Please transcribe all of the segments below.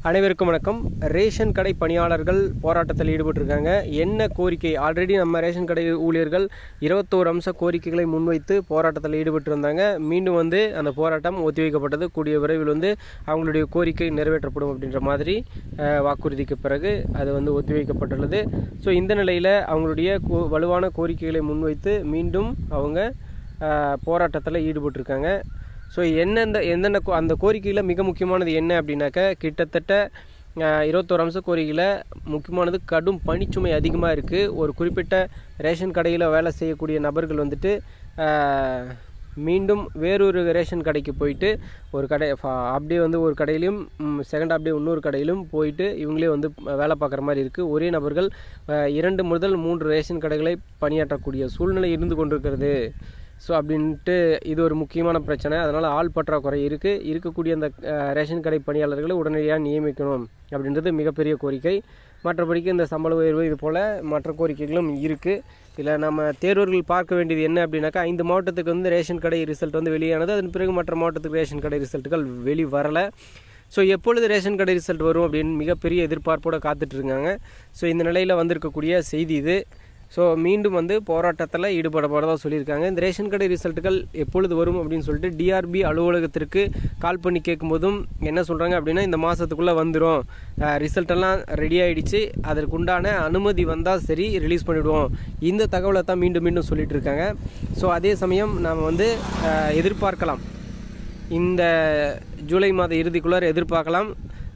அனைவருக்கும் வணக்கம் ரேஷன் கடை பணியாளர்கள் போராட்டத்தில் ஈடுபட்டிருக்காங்க என்ன கோரிக்கை ஆல்ரெடி நம்ம ரேஷன் கடை ஊழியர்கள் இருபத்தோரு அம்ச கோரிக்கைகளை முன்வைத்து போராட்டத்தில் ஈடுபட்டிருந்தாங்க மீண்டும் வந்து அந்த போராட்டம் ஒத்திவைக்கப்பட்டது கூடிய விரைவில் வந்து அவங்களுடைய கோரிக்கை நிறைவேற்றப்படும் அப்படின்ற மாதிரி அஹ், வாக்குறுதிக்கு பிறகு அது வந்து ஒத்திவைக்கப்பட்டுள்ளது ஸோ இந்த நிலையில் அவங்களுடைய கோ- வலுவான கோரிக்கைகளை முன்வைத்து மீண்டும் அவங்க போராட்டத்தில் ஈடுபட்டிருக்காங்க ஸோ எந்தெந்த எந்தெந்த கோ- அந்த கோரிக்கையில் மிக முக்கியமானது என்ன அப்படின்னாக்க கிட்டத்தட்ட அஹ், இருபத்தோரு அம்ச கோரிக்கையில் முக்கியமானது கடும் பணிச்சுமை அதிகமாக இருக்குது ஒரு குறிப்பிட்ட ரேஷன் கடையில் வேலை செய்யக்கூடிய நபர்கள் வந்துட்டு அஹ், மீண்டும் வேறொரு ரேஷன் கடைக்கு போயிட்டு ஒரு கடை அப்படியே வந்து ஒரு கடையிலையும் செகண்ட் அப்படியே இன்னொரு கடையிலும் போயிட்டு இவங்களே வந்து வேலை பார்க்குற மாதிரி இருக்குது ஒரே நபர்கள் அஹ், இரண்டு முதல் மூன்று ரேஷன் கடைகளை பணியாற்றக்கூடிய சூழ்நிலை இருந்து கொண்டிருக்கிறது ஸோ அப்படின்ட்டு இது ஒரு முக்கியமான பிரச்சனை அதனால் ஆள் பற்றாக்குறை இருக்குது இருக்கக்கூடிய அந்த அஹ், ரேஷன் கடை பணியாளர்களை உடனடியாக நியமிக்கணும் அப்படின்றது மிகப்பெரிய கோரிக்கை மற்றபடிக்கு இந்த சம்பள உயர்வு இது போல் மற்ற கோரிக்கைகளும் இருக்குது இதில் நம்ம தேர்வர்கள் பார்க்க வேண்டியது என்ன அப்படின்னாக்கா ஐந்து மாவட்டத்துக்கு வந்து ரேஷன் கடை ரிசல்ட் வந்து வெளியானது அதன் பிறகு மற்ற மாவட்டத்துக்கு ரேஷன் கடை ரிசல்ட்டுகள் வெளி வரலை ஸோ எப்பொழுது ரேஷன் கடை ரிசல்ட் வரும் அப்படின்னு மிகப்பெரிய எதிர்பார்ப்போடு காத்துட்டு இருக்காங்க ஸோ இந்த நிலையில் வந்திருக்கக்கூடிய செய்தி இது ஸோ மீண்டும் வந்து போராட்டத்தில் ஈடுபட போகிறதா சொல்லியிருக்காங்க இந்த ரேஷன் கடை ரிசல்ட்டுகள் எப்பொழுது வரும் அப்படின்னு சொல்லிட்டு டிஆர்பி அலுவலகத்திற்கு கால் பண்ணி கேட்கும்போதும் என்ன சொல்கிறாங்க அப்படின்னா இந்த மாதத்துக்குள்ளே வந்துடும் ரிசல்ட் எல்லாம் ரெடி ஆயிடுச்சு அதற்குண்டான அனுமதி வந்தால் சரி ரிலீஸ் பண்ணிவிடுவோம் இந்த தகவலை தான் மீண்டும் மீண்டும் சொல்லிட்டு இருக்காங்க ஸோ அதே சமயம் நாம் வந்து அஹ், எதிர்பார்க்கலாம் இந்த ஜூலை மாத இறுதிக்குள்ளார எதிர்பார்க்கலாம்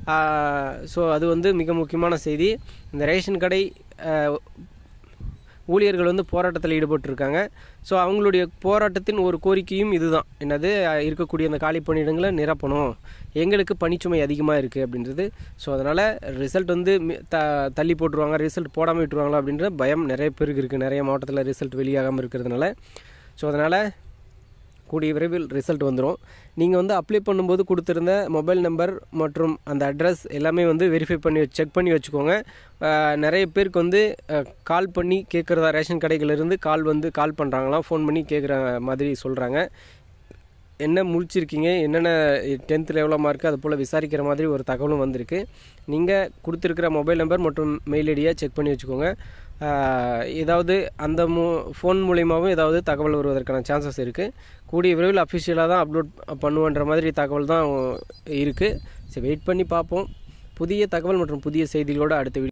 ஸோ அது வந்து மிக முக்கியமான செய்தி இந்த ரேஷன் கடை ஆஹ், ஊழியர்கள் வந்து போராட்டத்தில் ஈடுபட்டிருக்காங்க ஸோ அவங்களுடைய போராட்டத்தின் ஒரு கோரிக்கையும் இதுதான் என்னது அஹ், இருக்கக்கூடிய அந்த காலி பணியிடங்களை நிரப்பணும் எங்களுக்கு பணிச்சுமை அதிகமாக இருக்குது அப்படின்றது ஸோ அதனால் ரிசல்ட் வந்து மி- த தள்ளி போட்டுருவாங்க ரிசல்ட் போடாமல் விட்டுருவாங்களா அப்படின்ற பயம் நிறைய பேருக்கு இருக்குது நிறைய மாவட்டத்தில் ரிசல்ட் வெளியாகாமல் இருக்கிறதுனால ஸோ அதனால் கூடிய விரைவில் ரிசல்ட் வந்துடும் நீங்கள் வந்து அப்ளை பண்ணும்போது கொடுத்துருந்த மொபைல் நம்பர் மற்றும் அந்த அட்ரஸ் எல்லாமே வந்து வெரிஃபை பண்ணி செக் பண்ணி வச்சுக்கோங்க அஹ், நிறைய பேருக்கு வந்து கால் பண்ணி கேட்குறதா ரேஷன் கடைகளிலிருந்து கால் வந்து கால் பண்ணுறாங்களாம் ஃபோன் பண்ணி கேட்குற மாதிரி சொல்கிறாங்க என்ன முடிச்சிருக்கீங்க என்னென்ன டென்த்தில் எவ்வளோ மார்க்கு அது போல் விசாரிக்கிற மாதிரி ஒரு தகவலும் வந்திருக்கு நீங்கள் கொடுத்துருக்கிற மொபைல் நம்பர் மற்றும் மெயில் ஐடியை செக் பண்ணி வச்சுக்கோங்க ஆஹ், ஏதாவது அந்த மூ ஃபோன் மூலியமாகவும் ஏதாவது தகவல் வருவதற்கான சான்சஸ் இருக்குது கூடிய விரைவில் அஃபிஷியலாக தான் அப்லோட் பண்ணுவோன்ற மாதிரி தகவல் தான் இருக்குது சரி வெயிட் பண்ணி பார்ப்போம் புதிய தகவல் மற்றும் புதிய செய்திகளோடு அடுத்த வீடியோ